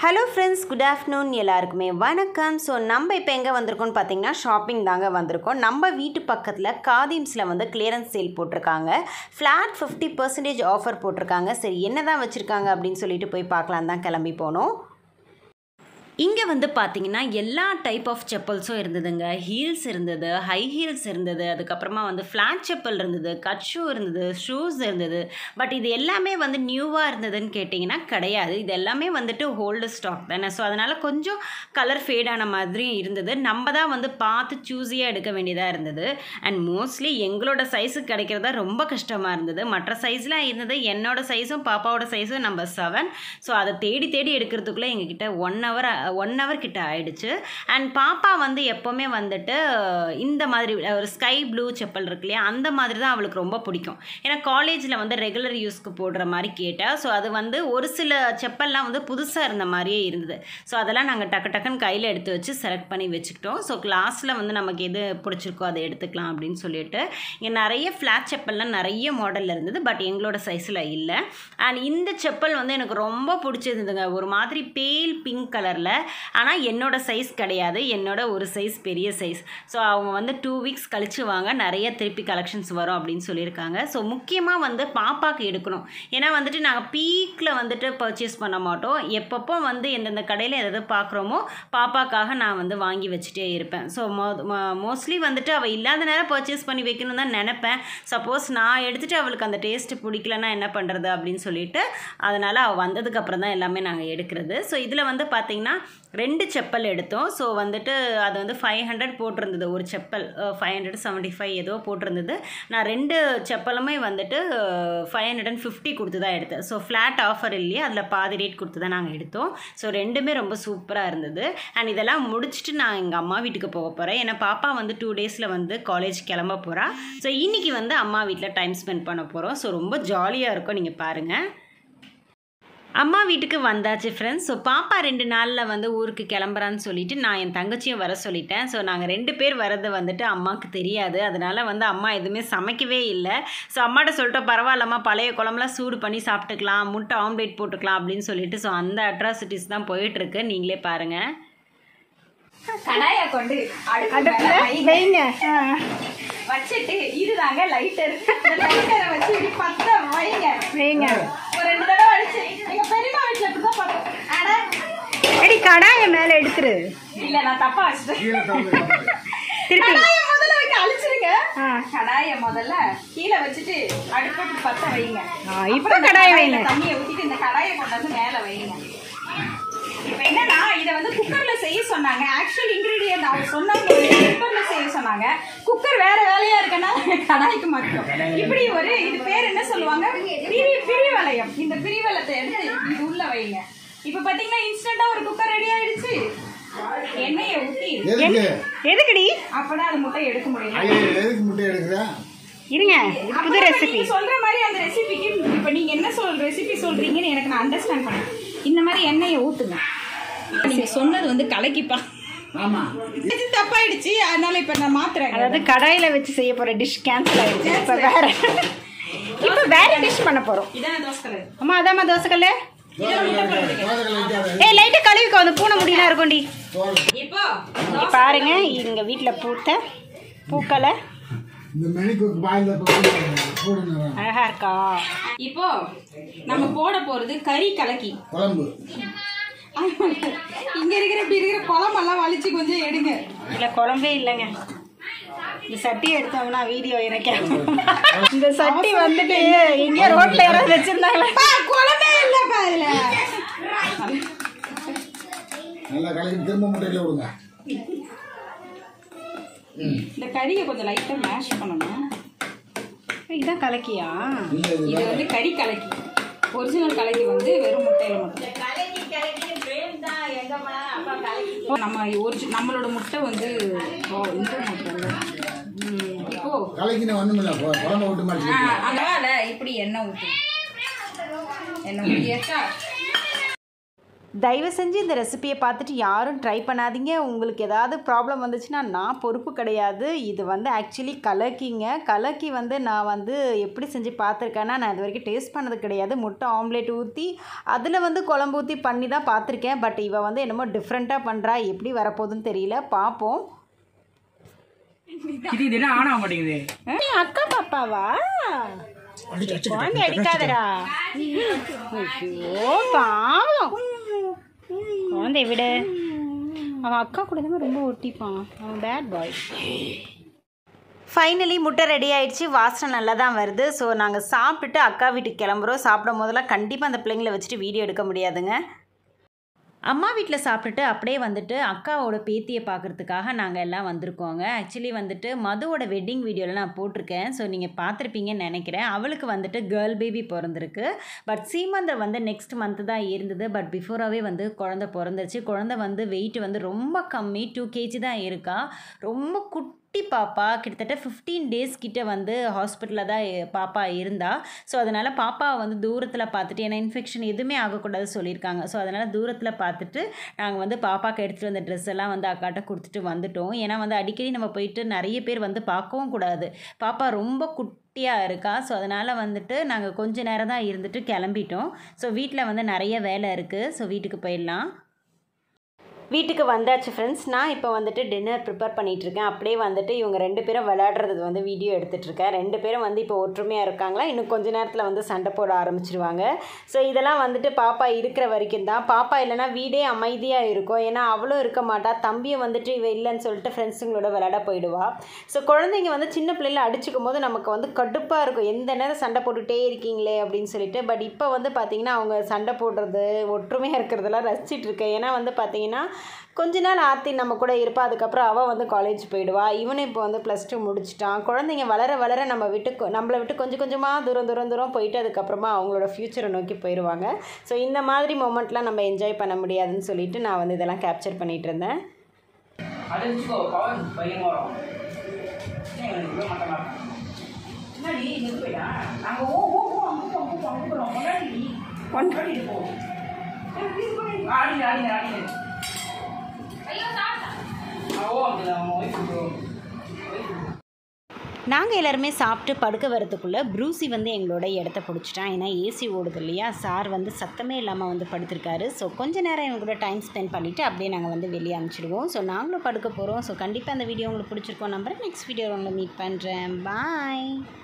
Hello friends good afternoon எல்லாருக்குமே வணக்கம் so நம்ம இப்போ எங்கே வந்திருக்கோம்னு பார்த்தீங்கன்னா ஷாப்பிங் தாங்க வந்திருக்கோம் நம்ம வீட்டு பக்கத்தில் காதிம்ஸில் வந்து கிளியரன்ஸ் சேல் போட்டிருக்காங்க ஃப்ளாட் ஃபிஃப்டி பர்சன்டேஜ் ஆஃபர் போட்டிருக்காங்க சரி என்ன தான் வச்சுருக்காங்க அப்படின்னு சொல்லிட்டு போய் பார்க்கலாம் தான் கிளம்பி போனோம் இங்கே வந்து பார்த்தீங்கன்னா எல்லா டைப் ஆஃப் செப்பல்ஸும் இருந்ததுங்க ஹீல்ஸ் இருந்தது ஹை ஹீல்ஸ் இருந்தது அதுக்கப்புறமா வந்து ஃப்ளாட் செப்பல் இருந்தது கட் ஷூ இருந்தது ஷூஸ் இருந்தது பட் இது எல்லாமே வந்து நியூவாக இருந்ததுன்னு கேட்டிங்கன்னா கிடையாது இது எல்லாமே வந்துட்டு ஹோல்டு ஸ்டாக் தானே ஸோ அதனால் கொஞ்சம் கலர் ஃபேடான மாதிரி இருந்தது நம்ம தான் வந்து பார்த்து சூஸியாக எடுக்க வேண்டியதாக இருந்தது அண்ட் மோஸ்ட்லி எங்களோட சைஸுக்கு கிடைக்கிறதா ரொம்ப கஷ்டமாக இருந்தது மற்ற சைஸ்லாம் இருந்தது என்னோட சைஸும் பாப்பாவோட சைஸும் நம்பர் செவன் ஸோ அதை தேடி தேடி எடுக்கிறதுக்குள்ளே எங்ககிட்ட ஒன் ஹவர் ஒன் ஹவர் கிட்ட ஆயிடுச்சு அண்ட் பாப்பா வந்து எப்போவுமே வந்துட்டு இந்த மாதிரி ஒரு ஸ்கை ப்ளூ செப்பல் இருக்கு இல்லையா அந்த மாதிரி தான் அவளுக்கு ரொம்ப பிடிக்கும் ஏன்னா காலேஜில் வந்து ரெகுலர் யூஸ்க்கு போடுற மாதிரி கேட்டால் ஸோ அது வந்து ஒரு சில செப்பல்லாம் வந்து புதுசாக இருந்த மாதிரியே இருந்தது ஸோ அதெல்லாம் நாங்கள் டக்கு டக்குன்னு கையில் எடுத்து வச்சு செலக்ட் பண்ணி வச்சுக்கிட்டோம் ஸோ கிளாஸில் வந்து நமக்கு எது பிடிச்சிருக்கோ அதை எடுத்துக்கலாம் அப்படின்னு சொல்லிட்டு இங்கே நிறைய ஃப்ளாட் செப்பல்லாம் நிறைய மாடலில் இருந்தது பட் எங்களோட சைஸில் இல்லை அண்ட் இந்த செப்பல் வந்து எனக்கு ரொம்ப பிடிச்சிருந்ததுங்க ஒரு மாதிரி பேல் பிங்க் கலரில் ஆனால் என்னோட சைஸ் கிடையாது என்னோட ஒரு சைஸ் பெரிய சைஸ் ஸோ அவங்க வந்து டூ வீக்ஸ் கழிச்சு வாங்க நிறைய திருப்பி கலெக்ஷன்ஸ் வரும் அப்படின்னு சொல்லியிருக்காங்க ஸோ முக்கியமாக வந்து பாப்பாவுக்கு எடுக்கணும் ஏன்னா வந்துட்டு நாங்கள் பீக்கில் வந்துட்டு பர்ச்சேஸ் பண்ண மாட்டோம் எப்பப்போ வந்து எந்தெந்த கடையில் எதாவது பார்க்குறோமோ பாப்பாக்காக நான் வந்து வாங்கி வச்சுட்டே இருப்பேன் ஸோ மோ மோஸ்ட்லி வந்துட்டு அவள் இல்லாத நேரம் பர்ச்சேஸ் பண்ணி வைக்கணும் தான் நினப்பேன் சப்போஸ் நான் எடுத்துகிட்டு அவளுக்கு அந்த டேஸ்ட்டு பிடிக்கலன்னா என்ன பண்ணுறது அப்படின்னு சொல்லிட்டு அதனால் அவள் வந்ததுக்கப்புறம் தான் எல்லாமே நாங்கள் எடுக்கிறது ஸோ இதில் வந்து பார்த்திங்கன்னா ரெண்டு செப்பல் எடுத்தோம் ஸோ வந்துட்டு அது வந்து ஃபைவ் ஹண்ட்ரட் போட்டிருந்தது ஒரு chappal five hundred seventy five ஏதோ போட்டிருந்தது நான் ரெண்டு செப்பலுமே வந்துட்டு ஃபைவ் ஹண்ட்ரட் அண்ட் ஃபிஃப்டி கொடுத்து தான் எடுத்தேன் ஸோ ஃப்ளாட் ஆஃபர் இல்லையே அதில் பாதி ரேட் கொடுத்து தான் நாங்கள் எடுத்தோம் ஸோ ரெண்டுமே ரொம்ப சூப்பராக இருந்தது அண்ட் இதெல்லாம் முடிச்சுட்டு நான் எங்கள் அம்மா வீட்டுக்கு போக போகிறேன் ஏன்னா பாப்பா வந்து டூ டேஸில் வந்து காலேஜ் கிளம்ப போகிறா ஸோ இன்றைக்கி வந்து அம்மா வீட்டில் டைம் ஸ்பெண்ட் பண்ண போகிறோம் ஸோ ரொம்ப ஜாலியாக இருக்கும் நீங்கள் பாருங்கள் அம்மா வீட்டுக்கு வந்தாச்சு ஃப்ரெண்ட்ஸ் ஸோ பாப்பா ரெண்டு நாளில் வந்து ஊருக்கு கிளம்புறான்னு சொல்லிட்டு நான் என் தங்கச்சியும் வர சொல்லிட்டேன் ஸோ நாங்கள் ரெண்டு பேர் வரது வந்துட்டு அம்மாவுக்கு தெரியாது அதனால் வந்து அம்மா எதுவுமே சமைக்கவே இல்லை ஸோ அம்மாட்ட சொல்லிட்டோம் பரவாயில்லம்மா பழைய குழம்புலாம் சூடு பண்ணி சாப்பிட்டுக்கலாம் முட்டை ஆம்லேட் போட்டுக்கலாம் அப்படின்னு சொல்லிட்டு ஸோ அந்த அட்ராசிட்டிஸ் தான் போயிட்டுருக்கு நீங்களே பாருங்கள் கடாய கொண்டு அடுப்புல வைங்க வச்சுட்டு இதுதாங்க லைட்டர் இந்த லைட்டரை வச்சு இப்படி பத்த வைங்க வைங்க ஒரு ரெண்டு தடவை அடிச்சு எங்க பெரியம்மா வீட்டுல இப்படிதான் பார்த்தோம் அட எடி கடாய மேல எடுத்துரு இல்ல நான் தப்பா வச்சுட்டேன் திருப்பி கடாய முதல்ல வைக்க அழிச்சிருங்க ஆ. கடாய முதல்ல கீழே வச்சுட்டு அடுப்பு இப்படி பத்த வைங்க ஆ, இப்ப கடாய வைங்க தண்ணியை ஊத்திட்டு இந்த கடாயை கொண்டு வந்து மேல வைங்க இப்ப என்னன்னா இத வந்து குக்கர்ல செய்ய சொன்னாங்க ஆக்சுவல் இன்கிரீடியன்ட் அவங்க சொன்னவங்க குக்கர்ல செய்ய சொன்னாங்க குக்கர் வேற வேலையா இருக்கனா கடாய்க்கு மட்டும் இப்படி ஒரு இது பேர் என்ன சொல்லுவாங்க பிரி பிரிவலயம் இந்த பிரிவலத்தை எடுத்து இது உள்ள வைங்க இப்ப பாத்தீங்கன்னா இன்ஸ்டன்டா ஒரு குக்கர் ரெடி ஆயிடுச்சு எண்ணெயை ஊத்தி எதுக்கு எதுக்குடி அப்பதான் அது முட்டை எடுக்க முடியும் ஐயோ எதுக்கு முட்டை எடுக்கிற இருங்க இது புது அப்புறம் இப்ப ரெசிபி நீங்க சொல்ற மாதிரி அந்த ரெசிபிக்கு இப்ப நீங்க என்ன சொல் ரெசிபி சொல்றீங்கன்னு எனக்கு நான் அண்டர்ஸ்டாண்ட் பண்ணேன் இந்த மாதிரி எண்ணெயை ஊத்துங்க நீங்க சொன்னது வந்து கலக்கிப்பா ஆமா இது தப்பாயிடுச்சு அதனால இப்ப நான் மாத்துறேன் அதாவது கடாயில வச்சு செய்ய போற டிஷ் கேன்சல் ஆயிடுச்சு இப்ப வேற இப்ப வேற டிஷ் பண்ண போறோம் இதான் தோசை அம்மா அதாம்மா தோசைக்கல்லு தோதகல் வைக்காத ஏய் லைட்டா கழுவிக்கோ அந்த பூனை முடியெல்லாம் இருக்கும்டி தோதகல். இப்போ இங்க பாருங்க எங்க வீட்ல பூத்த பூக்களை இந்த மெனிக்கு பாயில் போடுங்க அழகா இருக்கா இப்போ நம்ம போட போறது கறி கலக்கி குழம்பு இங்க இருக்கிற இப்படி இருக்கிற குழம்பெல்லாம் வலிச்சு கொஞ்சம் எடுங்க இல்ல குழம்பே இல்லைங்க இந்த சட்டி எடுத்தோம்னா வீடியோ எனக்கு இந்த சட்டி வந்துட்டு எங்க ரோட்ல யாராவது வச்சிருந்தாங்களா பா, குழம்பே இல்லப்பா இதுல நல்லா கலக்கி திரும்ப முட்டையில விடுங்க இந்த கறியை கொஞ்சம் லைட்டா மேஷ் பண்ணணும் இதான் கலக்கியா இல்ல இது இது வந்து கறி கலக்கி ஒரிஜினல் கலக்கி வந்து வெறும் முட்டையில மட்டும் நம்ம ஒரிஜி நம்மளோட முட்டை வந்து ஓ, இந்த முட்டை இல்ல. ம், இப்போ கலக்கின ஒண்ணுமில்ல கொ- குழம்பு விட்டு மாதிரி ஆ, அதனால இப்படி எண்ணெய் ஊத்து எண்ணெய் ஊத்தியாச்சா தயவு செஞ்சு இந்த ரெசிபியை பார்த்துட்டு யாரும் ட்ரை பண்ணாதீங்க உங்களுக்கு ஏதாவது ப்ராப்ளம் வந்துச்சுன்னா நான் பொறுப்பு கிடையாது இது வந்து ஆக்சுவலி கலக்கிங்க கலக்கி வந்து நான் வந்து எப்படி செஞ்சு பார்த்துருக்கேன்னா நான் இது வரைக்கும் டேஸ்ட் பண்ணது கிடையாது முட்டை ஆம்லேட் ஊற்றி அதில் வந்து குழம்பு ஊற்றி பண்ணி தான் பார்த்துருக்கேன் பட் இவ வந்து என்னமோ டிஃப்ரெண்ட்டாக பண்ணுறா எப்படி வரப்போகுதுன்னு தெரியல பார்ப்போம் இது இது என்ன ஆன் ஆக மாட்டேங்குது ஏய், அக்கா பாப்பாவா குழந்தை அடிக்காதடா ஐயோ பாவம் குழந்தை விடு அவன் அக்கா கூட தான் ரொம்ப ஒட்டிப்பான் அவன் பேட் பாய் ஃபைனலி முட்டை ரெடி ஆயிடுச்சு வாசனை நல்லா தான் வருது ஸோ நாங்கள் சாப்பிட்டுட்டு அக்கா வீட்டுக்கு கிளம்புறோம் சாப்பிடும் போதெல்லாம் கண்டிப்பாக அந்த பிள்ளைங்களை வச்சுட்டு வீடியோ எடுக்க முடியாதுங்க அம்மா வீட்டில் சாப்பிட்டுட்டு அப்படியே வந்துட்டு அக்காவோட பேத்தியை பார்க்குறதுக்காக நாங்கள் எல்லாம் வந்திருக்கோங்க ஆக்சுவலி வந்துட்டு மதுவோட வெட்டிங் வீடியோவில் நான் போட்டிருக்கேன் ஸோ நீங்கள் பார்த்துருப்பீங்கன்னு நினைக்கிறேன் அவளுக்கு வந்துட்டு கேர்ள் பேபி பிறந்திருக்கு பட் சீமந்தர் வந்து நெக்ஸ்ட் மந்த்து தான் இருந்தது பட் பிஃபோராகவே வந்து குழந்த பிறந்துருச்சு குழந்த வந்து வெயிட் வந்து ரொம்ப கம்மி டூ கேஜி தான் இருக்கா ரொம்ப குட்டி பாப்பா கிட்டத்தட்ட ஃபிஃப்டீன் டேஸ் கிட்ட வந்து ஹாஸ்பிட்டலில் தான் எ- பாப்பா இருந்தா ஸோ அதனால் பாப்பாவை வந்து தூரத்தில் பார்த்துட்டு ஏன்னா இன்ஃபெக்ஷன் எதுவுமே ஆகக்கூடாது சொல்லியிருக்காங்க ஸோ அதனால் தூரத்தில் பார்த்துட்டு நாங்கள் வந்து பாப்பாக்கு எடுத்துகிட்டு வந்த ட்ரெஸ் எல்லாம் வந்து அக்காட்ட கொடுத்துட்டு வந்துட்டோம் ஏன்னா வந்து அடிக்கடி நம்ம போயிட்டு நிறைய பேர் வந்து பார்க்கவும் கூடாது பாப்பா ரொம்ப குட்டியாக இருக்கா ஸோ அதனால் வந்துட்டு நாங்கள் கொஞ்ச நேரம் தான் இருந்துட்டு கிளம்பிட்டோம் ஸோ வீட்டில் வந்து நிறைய வேலை இருக்குது ஸோ வீட்டுக்கு போயிடலாம் வீட்டுக்கு வந்தாச்சு ஃப்ரெண்ட்ஸ் நான் இப்போ வந்துட்டு டின்னர் ப்ரிப்பேர் பண்ணிகிட்ருக்கேன் அப்படியே வந்துட்டு இவங்க ரெண்டு பேரும் விளையாடுறது வந்து வீடியோ எடுத்துகிட்ருக்கேன் ரெண்டு பேரும் வந்து இப்போ ஒற்றுமையாக இருக்காங்களா இன்னும் கொஞ்ச நேரத்தில் வந்து சண்டை போட ஆரம்பிச்சிருவாங்க ஸோ இதெல்லாம் வந்துட்டு பாப்பா இருக்கிற வரைக்கும் தான் பாப்பா இல்லைன்னா வீடே அமைதியாக இருக்கும் ஏன்னா அவளும் இருக்க மாட்டா தம்பியும் வந்துட்டு இவ இல்லைன்னு சொல்லிட்டு ஃப்ரெண்ட்ஸுங்களோட விளையாட போயிடுவா ஸோ குழந்தைங்க வந்து சின்ன பிள்ளைல அடிச்சுக்கும் போது நமக்கு வந்து கடுப்பாக இருக்கும் எந்த நேரம் சண்டை போட்டுகிட்டே இருக்கீங்களே அப்படின்னு சொல்லிட்டு பட் இப்போ வந்து பார்த்திங்கன்னா அவங்க சண்டை போடுறது ஒற்றுமையாக இருக்கிறதெல்லாம் ரசிச்சிட்டு இருக்கேன் ஏன்னா வந்து பார்த்திங்கன்னா கொஞ்ச நாள் ஆர்த்தி நம்ம கூட இருப்பா அதுக்கப்புறம் அவள் வந்து காலேஜ் போயிடுவா இவனும் இப்போ வந்து ப்ளஸ் டூ முடிச்சிட்டான் குழந்தைங்க வளர வளர நம்ம விட்டு கொ- நம்மளை விட்டு கொஞ்சம் கொஞ்சமாக தூரம் தூரம் தூரம் போயிட்டு அதுக்கப்புறமா அவங்களோட ஃப்யூச்சரை நோக்கி போயிடுவாங்க ஸோ இந்த மாதிரி மொமெண்ட்லாம் நம்ம என்ஜாய் பண்ண முடியாதுன்னு சொல்லிட்டு நான் வந்து இதெல்லாம் கேப்சர் பண்ணிகிட்டு இருந்தேன் அது வச்சுக்கோ பவர் பையன் வரும் ஏன் இவனுக்கு இவ்வளவு மட்டமா இருக்கான்? முன்னாடி நின்று போயிடா நாங்க ஓ ஓ ஓ அங்க போ அங்க போ அங்க போறோம் முன்னாடி முன்னாடி போ ஏய், please போய் ஆடிங்க ஆடிங்க ஆடிங்க ஆ, ஓ அப்படிதான் அவன் ஒய்ஃப் ப்ரோ நாங்கள் எல்லாருமே சாப்பிட்டு படுக்க வரதுக்குள்ளே ப்ரூசி வந்து எங்களோட இடத்த பிடிச்சிட்டான் ஏன்னா ஏசி ஓடுது இல்லையா சார் வந்து சத்தமே இல்லாமல் வந்து படுத்திருக்காரு ஸோ கொஞ்ச நேரம் எங்க கூட டைம் ஸ்பெண்ட் பண்ணிவிட்டு அப்படியே நாங்கள் வந்து வெளியே அனுப்பிச்சிடுவோம் ஸோ நாங்களும் படுக்க போகிறோம் ஸோ கண்டிப்பாக அந்த வீடியோ உங்களுக்கு பிடிச்சிருக்கோம் நம்புறேன் நெக்ஸ்ட் வீடியோ உங்களை மீட் பண்ணுறேன் பாய்